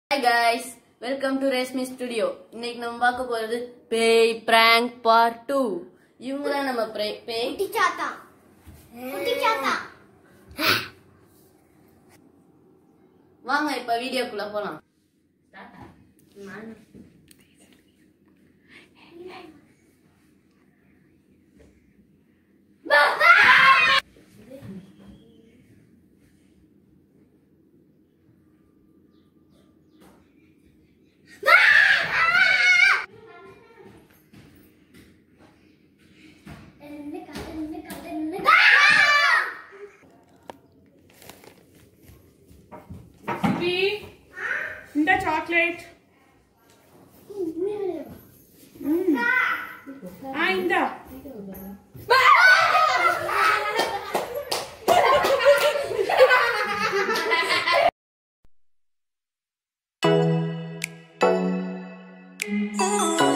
hi guys welcome to Reshmi studio இன்னைக்கு நம்ம பார்க்க போறது பேய் பிராங்க் பார்ட் டூ இவங்க தான் நம்ம பிரே- பேய் குட்டி சாத்தா குட்டி சாத்தா வாங்க இப்ப வீடியோக்குள்ள போலாம் என்ன கதை என்ன கதை என்ன சுபி இந்த சாக்லேட் ஆ இந்த கதை